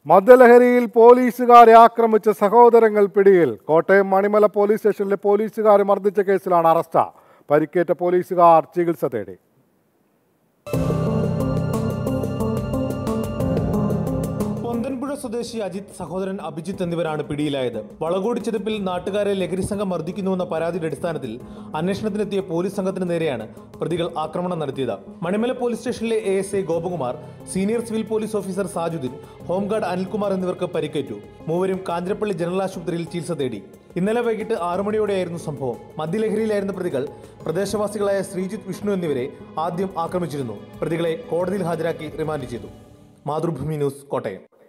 മദ്യലഹരിയിൽ പോലീസുകാരെ ആക്രമിച്ച സഹോദരങ്ങൾ പിടിയിൽ കോട്ടയം മണിമല പോലീസ് സ്റ്റേഷനിലെ പോലീസുകാരെ മർദ്ദിച്ച കേസിലാണ് അറസ്റ്റ് പരിക്കേറ്റ പോലീസുകാർ ചികിത്സ തേടി പൊന്തൻപുഴ സ്വദേശി അജിത് സഹോദരൻ അഭിജിത്ത് എന്നിവരാണ് പിടിയിലായത് വളകോട് ചെരുപ്പിൽ നാട്ടുകാരെ ലഹരി സംഘം മർദ്ദിക്കുന്നുവെന്ന പരാതിയുടെ അടിസ്ഥാനത്തിൽ അന്വേഷണത്തിനെത്തിയ പോലീസ് സംഘത്തിന് നേരെയാണ് പ്രതികൾ ആക്രമണം നടത്തിയത് മണിമല പോലീസ് സ്റ്റേഷനിലെ A S I Gopakumar senior civil police officer Sajuddin home guard Anilkumar എന്നിവർക്ക് പരിക്കേറ്റു മൂവരും കാഞ്ഞിരപ്പള്ളി ജനറൽ ആശുപത്രിയിൽ ചികിത്സ തേടി ഇന്നലെ വൈകിട്ട് ആറു മണിയോടെയായിരുന്നു സംഭവം മദ്യലഹരിയിലായിരുന്ന പ്രതികൾ പ്രദേശവാസികളായ ശ്രീജിത്ത് വിഷ്ണു എന്നിവരെ ആദ്യം ആക്രമിച്ചിരുന്നു പ്രതികളെ കോടതിയിൽ ഹാജരാക്കി റിമാൻഡ് ചെയ്തു മാതൃഭൂമി ന്യൂസ് കോട്ടയം